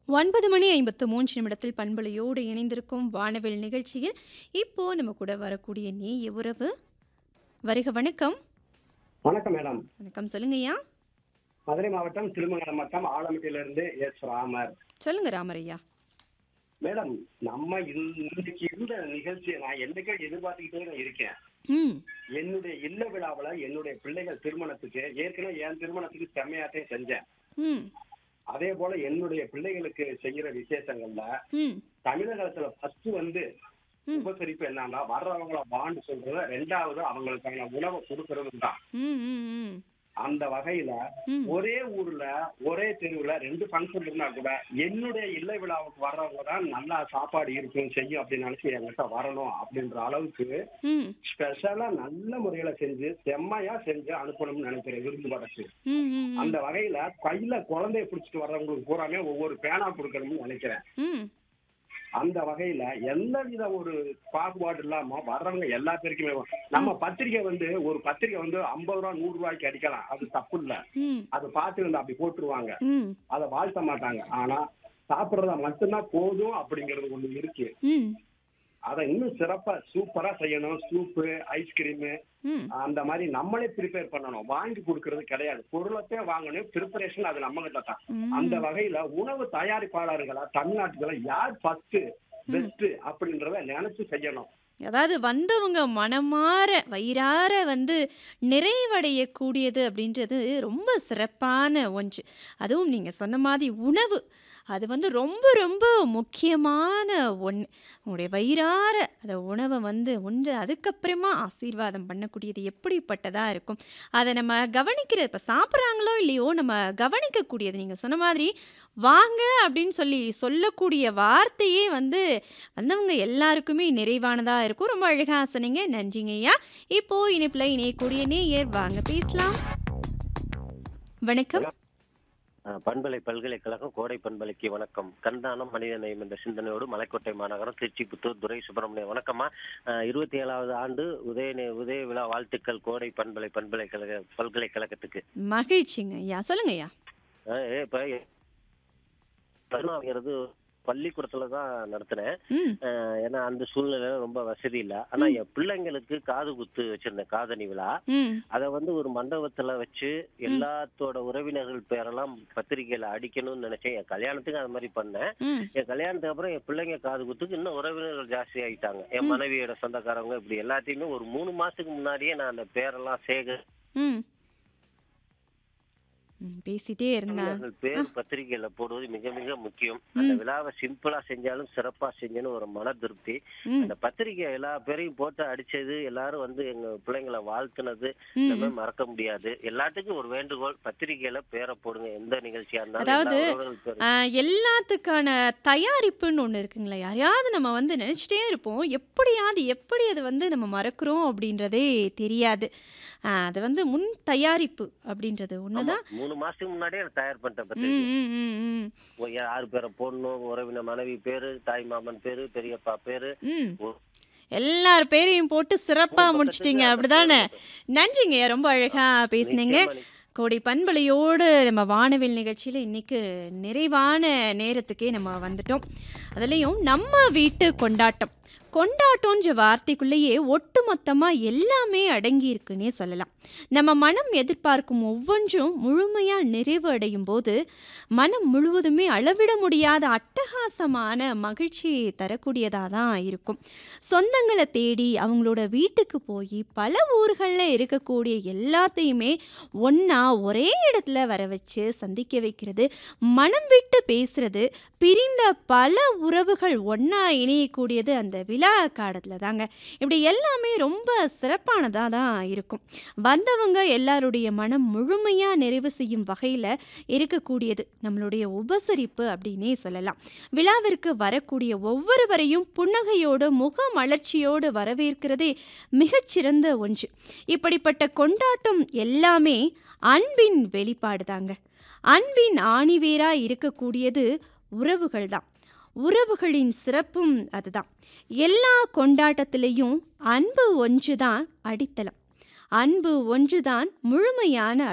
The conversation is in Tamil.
ஒன்பது மணி ஐம்பத்து மூன்று நிமிடத்தில் பண்பலையோடு இணைந்திருக்கும் வானவில் நிகழ்ச்சியில் இப்போ நம்ம கூட வரக்கூடிய நேய உறவு வருக வணக்கம் வணக்கம் மேடம் வணக்கம் சொல்லுங்கய்யா மதுரை மாவட்டம் திருமங்கலம் வட்டம் ஆலமட்டியிலிருந்து எஸ் ராமர் சொல்லுங்க ராமரையா மேடம் நம்ம இந்த- இன்னைக்கு இருந்த நிகழ்ச்சியை நான் என்னைக்கே எதிர்பார்த்துக்கிட்டே தான் இருக்கேன் ம் என்னுடைய இல்ல விழாவுல என்னுடைய பிள்ளைகள் திருமணத்துக்கு ஏற்கனவே என் திருமணத்துக்கு செம்மையாட்டே செஞ்சேன் ம் அதே போல என்னுடைய பிள்ளைகளுக்கு செய்யற விசேஷங்கள்ல ம் தமிழகத்துல ஃபர்ஸ்ட் வந்து ம். உபசரிப்பு என்னன்னா வர்றவங்கள வாண்டு சொல்றது ரெண்டாவது அவங்களுக்கான உணவை கொடுக்கறதும் தான் ம் ம் ம் அந்த வகையில ம் ஒரே ஊர்ல ஒரே தெருவுல ரெண்டு ஃபங்க்ஷன் இருந்தா கூட என்னுடைய இல்ல விழாவுக்கு வர்றவங்க தான் நல்லா சாப்பாடு இருக்கும் செய்யும் அப்படின்னு நினைச்சு என்கிட்ட வரணும் அப்படின்ற அளவுக்கு ம் ஸ்பெஷலா நல்ல முறையில செஞ்சு செம்மையா செஞ்சு அனுப்பணும்னு நினைக்கிறேன் விருந்து படத்து ம் ம் ம் அந்த வகையில கையில குழந்தைய பிடிச்சிட்டு வர்றவங்களுக்கு பூராமே ஒவ்வொரு பேனா கொடுக்கணும்னு நினைக்கிறேன் ம் அந்த வகையில எந்த வித ஒரு பாகுபாடு இல்லாம வர்றவங்க எல்லா பேருக்குமே நம்ம பத்திரிக்கை வந்து ஒரு பத்திரிக்கை வந்து ஐம்பது ரூபா நூறு ரூபாய்க்கு அடிக்கலாம் அது தப்பு இல்ல ம் அதை பார்த்து வந்து அப்படி போட்டுருவாங்க ம் அதை வாழ்த்த மாட்டாங்க ஆனா சாப்பிடுறத மட்டும்தான் போதும் அப்படிங்கறது ஒண்ணு இருக்கு ம் அதை இன்னும் சிறப்பா சூப்பரா செய்யணும் சூப்பு ஐஸ்கிரீமு ம் அந்த மாதிரி நம்மளே ப்ரிப்பேர் பண்ணணும் வாங்கி கொடுக்கறது கிடையாது பொருளத்தே வாங்கணும் ப்ரிப்பரேஷன் அது நம்ம கிட்ட தான் ம். அந்த வகையில உணவு தயாரிப்பாளர்களா தமிழ்நாட்டுல யார் ஃபர்ஸ்ட் பெஸ்ட் அப்படின்றத நினைச்சு செய்யணும் அதாவது வந்தவங்க மனமாற வயிறார வந்து நிறைவடையக்கூடியது அப்படின்றது ரொம்ப சிறப்பான ஒன்று அதுவும் நீங்கள் சொன்ன மாதிரி உணவு அது வந்து ரொம்ப ரொம்ப முக்கியமான ஒன்று உங்களுடைய வயிறார அந்த உணவை வந்து ஒன்று அதுக்கப்புறமா ஆசீர்வாதம் பண்ணக்கூடியது எப்படிப்பட்டதாக இருக்கும் அதை நம்ம கவனிக்கிற இப்போ சாப்பிட்றாங்களோ இல்லையோ நம்ம கவனிக்கக்கூடியது நீங்கள் சொன்ன மாதிரி வாங்க அப்படின்னு சொல்லி சொல்லக்கூடிய வார்த்தையே வந்து வந்தவங்க எல்லாருக்குமே நிறைவானதாக இருக்கும் ரொம்ப அழகாக சொன்னீங்க நன்றிங்க ஐயா இப்போ இணைப்பில் இணையக்கூடிய நேயர் வாங்க பேசலாம் வணக்கம் அஹ் பண்பலை பல்கலைக்கழகம் கோடை பண்பலைக்கு வணக்கம் கண்தானம் மனித நேயம் என்ற சிந்தனையோடு மலைக்கோட்டை மாநகரம் திருச்சி புத்தூர் துரை சுப்பிரமணியம் வணக்கம்மா அஹ் இருபத்தி ஏழாவது ஆண்டு உதய நே- உதய விழா வாழ்த்துக்கள் கோடை பண்பலை பல்கலைக்கழக பல்கலைக்கழகத்துக்கு மகிழ்ச்சிங்க ஐயா சொல்லுங்க ஐயா அஹ் ஏ- இப்ப கருணாங்கிறது பள்ளிக்கூடத்துல தான் நடத்தினேன் ம் அஹ் ஏன்னா அந்த சூழ்நிலை ரொம்ப வசதி இல்ல ஆனா என் பிள்ளைங்களுக்கு காது குத்து வச்சிருந்தேன் காதணி விழா ம் அத வந்து ஒரு மண்டபத்துல வச்சு எல்லாத்தோட உறவினர்கள் பேரெல்லாம் பத்திரிக்கையில அடிக்கணும்னு நினைச்சேன் என் கல்யாணத்துக்கு அது மாதிரி பண்ணேன் ம் என் கல்யாணத்துக்கு அப்புறம் என் பிள்ளைங்க காது குத்துக்கு இன்னும் உறவினர்கள் ஜாஸ்தி ஆயிட்டாங்க என் மனைவியோட சொந்தக்காரங்க இப்படி எல்லாத்தையுமே ஒரு மூணு மாசத்துக்கு முன்னாடியே நான் அந்த பேரெல்லாம் சேகர் ம் ம், பேசிட்டே இருந்தா உறவினர்கள் பேர் பத்திரிக்கையில போடுவது மிக மிக முக்கியம் அந்த விழாவை சிம்பிளா செஞ்சாலும் சிறப்பா செஞ்சேன்னு ஒரு மன திருப்தி ம் அந்த பத்திரிக்கை எல்லா பேரையும் போட்டு அடிச்சது எல்லாரும் வந்து எங்க பிள்ளைங்களை வாழ்த்துனது ம் எல்லாமே மறக்க முடியாது எல்லாத்துக்கும் ஒரு வேண்டுகோள் பத்திரிக்கையில பேரை போடுங்க எந்த நிகழ்ச்சியா இருந்தாலும் அதாவது, எல்லா உறவுகள் பேரும் ஆஹ், எல்லாத்துக்கான தயாரிப்புன்னு ஒன்று இருக்குங்களா யாரையாவது நம்ம வந்து நினச்சிட்டே இருப்போம் எப்படியாவது எப்படி அது வந்து நம்ம மறக்கிறோம் அப்படின்றதே தெரியாது ஆஹ், அது வந்து முன் தயாரிப்பு அப்படின்றது ஒன்று ஆமா, தான் மூணு மாசத்துக்கு முன்னாடியே நான் தயார் பண்ணிட்டேன் ம் பத்திரிக்கை ம் ம் ம் ஓ, யார் பேரை போடணும் உறவினர் மனைவி பேரு தாய் மாமன் பேரு பெரியப்பா பேரு ம் ஓ- எல்லார் பேரையும் போட்டு சிறப்பாக மூணு முடிச்சிட்டீங்க பக்கத்துக்கு அப்படிதானே அந்த நன்றிங்க ரொம்ப அழகாக பேசுனீங்க நிச்சயமா நீ- கோடை பண்பலையோடு நம்ம வானவில் நிகழ்ச்சியில் இன்னைக்கு நிறைவான நேரத்துக்கே நம்ம வந்துட்டோம் அதுலேயும் நம்ம வீட்டு கொண்டாட்டம் கொண்டாட்டம்ன்ற வார்த்தைக்குள்ளேயே ஒட்டுமொத்தமாக எல்லாமே அடங்கி இருக்குன்னே சொல்லலாம் நம்ம மனம் எதிர்பார்க்கும் ஒவ்வொன்றும் முழுமையாக நிறைவு அடையும் போது மனம் முழுவதுமே அளவிட முடியாத அட்டகாசமான மகிழ்ச்சியை தரக்கூடியதாக தான் இருக்கும் சொந்தங்களை தேடி அவங்களோட வீட்டுக்கு போய் பல ஊர்களில் இருக்கக்கூடிய எல்லாத்தையுமே ஒன்றா ஒரே இடத்துல வர வச்சு சந்திக்க வைக்கிறது மனம் விட்டு பேசுறது பிரிந்த பல உறவுகள் ஒன்றா இணையக்கூடியது அந்த விழா காலத்தில் தாங்க இப்படி எல்லாமே ரொம்ப சிறப்பானதாக தான் இருக்கும் வந்தவங்க எல்லாருடைய மனம் முழுமையாக நிறைவு செய்யும் வகையில் இருக்கக்கூடியது நம்மளுடைய உபசரிப்பு அப்படின்னே சொல்லலாம் விழாவிற்கு வரக்கூடிய ஒவ்வொருவரையும் புன்னகையோடு முக மலர்ச்சியோடு வரவேற்கிறதே மிகச்சிறந்த ஒன்று இப்படிப்பட்ட கொண்டாட்டம் எல்லாமே அன்பின் வெளிப்பாடு தாங்க அன்பின் ஆணிவேரா இருக்கக்கூடியது உறவுகள் தான் உறவுகளின் சிறப்பும் அதுதான் எல்லா கொண்டாட்டத்திலையும் அன்பு ஒன்றுதான் அடித்தளம் அன்பு ஒன்றுதான் முழுமையான